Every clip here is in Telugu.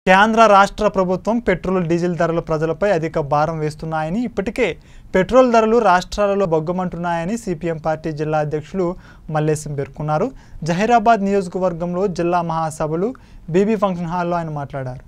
కేంద్ర రాష్ట్ర ప్రభుత్వం పెట్రోల్ డీజిల్ ధరలు ప్రజలపై అధిక భారం వేస్తున్నాయని ఇప్పటికే పెట్రోల్ ధరలు రాష్ట్రాలలో బొగ్గమంటున్నాయని సిపిఎం పార్టీ జిల్లా అధ్యక్షులు మల్లేశం పేర్కొన్నారు జహీరాబాద్ నియోజకవర్గంలో జిల్లా మహాసభలు బీబీ ఫంక్షన్ హాల్లో ఆయన మాట్లాడారు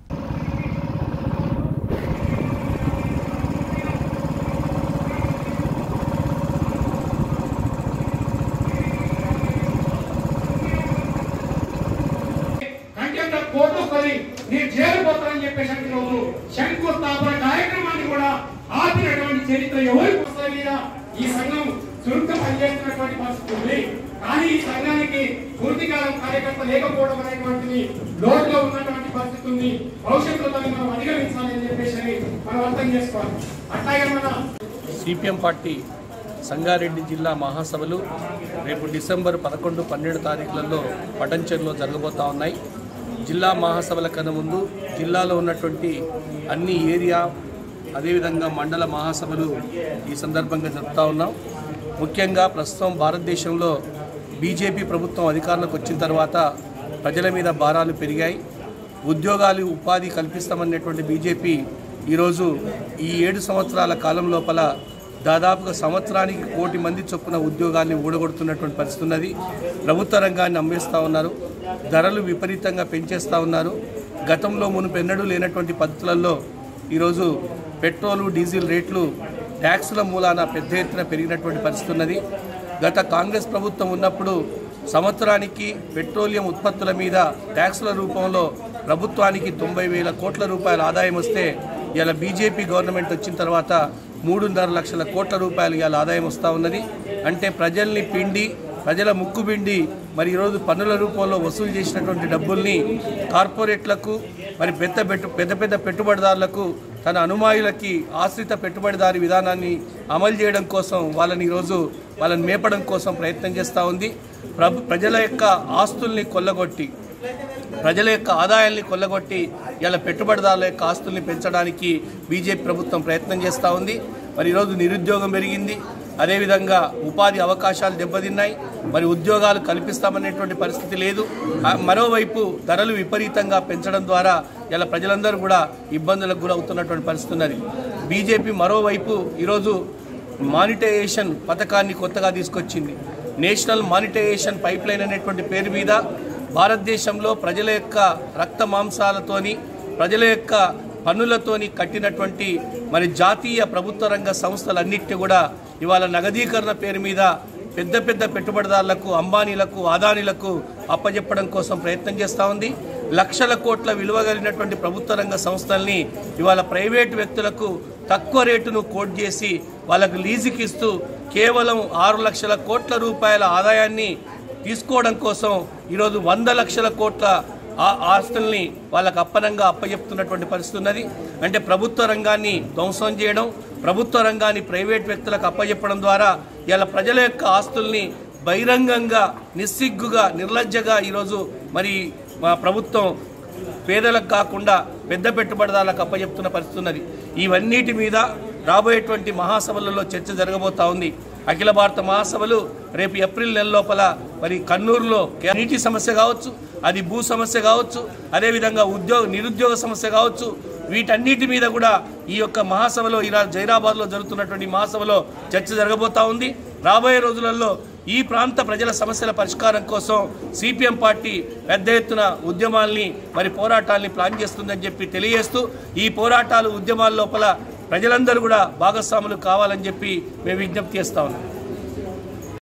కంటెంట్ కోర్టు కొని నేను చేరిపోతానని చెప్పేసి అంటే రోజు శంకుస్థాపన కార్యక్రమాన్ని కూడా ఆపినటువంటి చరిత్ర ఎవరికి వస్తుంది మీద ఈ సంఘం చురుగ్గా పనిచేస్తున్నటువంటి పరిస్థితి ఉంది కానీ ఈ సంఘానికి పూర్తికాలం కార్యకర్త లేకపోవడం అనేటువంటిది లోటులో ఉన్నటువంటి పరిస్థితి ఉంది భవిష్యత్తులో దాన్ని మనం అధిగమించాలని చెప్పేసి మనం అర్థం చేసుకోవాలి అట్లాగే మన సిపిఎం పార్టీ సంగారెడ్డి జిల్లా మహాసభలు రేపు డిసెంబర్ పదకొండు పన్నెండు తారీఖులలో పటంచెరులో జరగబోతా ఉన్నాయి జిల్లా మహాసభల కన్నా ముందు జిల్లాలో ఉన్నటువంటి అన్ని ఏరియా అదేవిధంగా మండల మహాసభలు ఈ సందర్భంగా జరుపుతా ఉన్నాం ముఖ్యంగా ప్రస్తుతం భారతదేశంలో బీజేపీ ప్రభుత్వం అధికారంలోకి వచ్చిన తర్వాత ప్రజల మీద భారాలు పెరిగాయి ఉద్యోగాలు ఉపాధి కల్పిస్తామనేటువంటి బీజేపీ ఈరోజు ఈ ఏడు సంవత్సరాల కాలం లోపల దాదాపుగా సంవత్సరానికి కోటి మంది చొప్పున ఉద్యోగాన్ని ఊడగొడుతున్నటువంటి పరిస్థితి ఉన్నది ప్రభుత్వ రంగాన్ని అమ్మేస్తూ ఉన్నారు ధరలు విపరీతంగా పెంచేస్తూ ఉన్నారు గతంలో మునుపెన్నడూ లేనటువంటి పద్ధతులలో ఈరోజు పెట్రోలు డీజిల్ రేట్లు ట్యాక్సుల మూలాన పెద్ద ఎత్తున పెరిగినటువంటి పరిస్థితి ఉన్నది గత కాంగ్రెస్ ప్రభుత్వం ఉన్నప్పుడు సంవత్సరానికి పెట్రోలియం ఉత్పత్తుల మీద ట్యాక్సుల రూపంలో ప్రభుత్వానికి తొంభై వేల కోట్ల రూపాయల ఆదాయం వస్తే ఇలా బీజేపీ గవర్నమెంట్ వచ్చిన తర్వాత మూడున్నర లక్షల కోట్ల రూపాయలు ఇవాళ ఆదాయం వస్తూ ఉన్నది అంటే ప్రజల్ని పిండి ప్రజల ముక్కు పిండి మరి ఈరోజు పన్నుల రూపంలో వసూలు చేసినటువంటి డబ్బుల్ని కార్పొరేట్లకు మరి పెద్ద పెట్టు పెద్ద పెద్ద పెట్టుబడిదారులకు తన అనుమాయులకి ఆశ్రిత పెట్టుబడిదారి విధానాన్ని అమలు చేయడం కోసం వాళ్ళని ఈరోజు వాళ్ళని మేపడం కోసం ప్రయత్నం చేస్తూ ఉంది ప్రభు ప్రజల యొక్క ఆస్తుల్ని కొల్లగొట్టి ప్రజల యొక్క ఆదాయాల్ని కొల్లగొట్టి ఇలా పెట్టుబడిదారుల యొక్క ఆస్తుల్ని పెంచడానికి బీజేపీ ప్రభుత్వం ప్రయత్నం చేస్తూ ఉంది మరి ఈరోజు నిరుద్యోగం పెరిగింది అదేవిధంగా ఉపాధి అవకాశాలు దెబ్బతిన్నాయి మరి ఉద్యోగాలు కల్పిస్తామనేటువంటి పరిస్థితి లేదు ఆ మరోవైపు ధరలు విపరీతంగా పెంచడం ద్వారా ఇలా ప్రజలందరూ కూడా ఇబ్బందులకు గురవుతున్నటువంటి పరిస్థితి ఉన్నది బీజేపీ మరోవైపు ఈరోజు మానిటైజేషన్ పథకాన్ని కొత్తగా తీసుకొచ్చింది నేషనల్ మానిటైజేషన్ పైప్ లైన్ అనేటువంటి పేరు మీద భారతదేశంలో ప్రజల యొక్క రక్త మాంసాలతోని ప్రజల యొక్క పన్నులతోని కట్టినటువంటి మరి జాతీయ ప్రభుత్వ రంగ సంస్థలన్నిటిని కూడా ఇవాళ నగదీకరణ పేరు మీద పెద్ద పెద్ద పెట్టుబడిదారులకు అంబానీలకు ఆదానీలకు అప్పజెప్పడం కోసం ప్రయత్నం చేస్తూ ఉంది లక్షల కోట్ల విలువ కలిగినటువంటి ప్రభుత్వ రంగ సంస్థల్ని ఇవాళ ప్రైవేటు వ్యక్తులకు తక్కువ రేటును కోట్ చేసి వాళ్ళకు లీజుకి ఇస్తూ కేవలం ఆరు లక్షల కోట్ల రూపాయల ఆదాయాన్ని తీసుకోవడం కోసం ఈరోజు వంద లక్షల కోట్ల ఆ ఆస్తుల్ని వాళ్ళకు అప్పనంగా అప్పచెప్తున్నటువంటి పరిస్థితి ఉన్నది అంటే ప్రభుత్వ రంగాన్ని ధ్వంసం చేయడం ప్రభుత్వ రంగాన్ని ప్రైవేట్ వ్యక్తులకు అప్పచెప్పడం ద్వారా ఇలా ప్రజల యొక్క ఆస్తుల్ని బహిరంగంగా నిస్సిగ్గుగా నిర్లజ్జగా ఈరోజు మరి మా ప్రభుత్వం పేదలకు కాకుండా పెద్ద పెట్టుబడిదారులకు అప్పచెప్తున్న పరిస్థితి ఉన్నది ఇవన్నిటి మీద రాబోయేటువంటి మహాసభలలో చర్చ జరగబోతా ఉంది అఖిల భారత మహాసభలు రేపు ఏప్రిల్ నెల లోపల మరి కన్నూరులో నీటి సమస్య కావచ్చు అది భూ సమస్య కావచ్చు అదేవిధంగా ఉద్యోగ నిరుద్యోగ సమస్య కావచ్చు వీటన్నిటి మీద కూడా ఈ యొక్క మహాసభలో ఇలా జైరాబాద్లో జరుగుతున్నటువంటి మహాసభలో చర్చ జరగబోతా ఉంది రాబోయే రోజులలో ఈ ప్రాంత ప్రజల సమస్యల పరిష్కారం కోసం సిపిఎం పార్టీ పెద్ద ఎత్తున ఉద్యమాల్ని మరి పోరాటాల్ని ప్లాన్ చేస్తుందని చెప్పి తెలియజేస్తూ ఈ పోరాటాలు ఉద్యమాల లోపల ప్రజలందరూ కూడా భాగస్వాములు కావాలని చెప్పి మేము విజ్ఞప్తి చేస్తా ఉన్నాం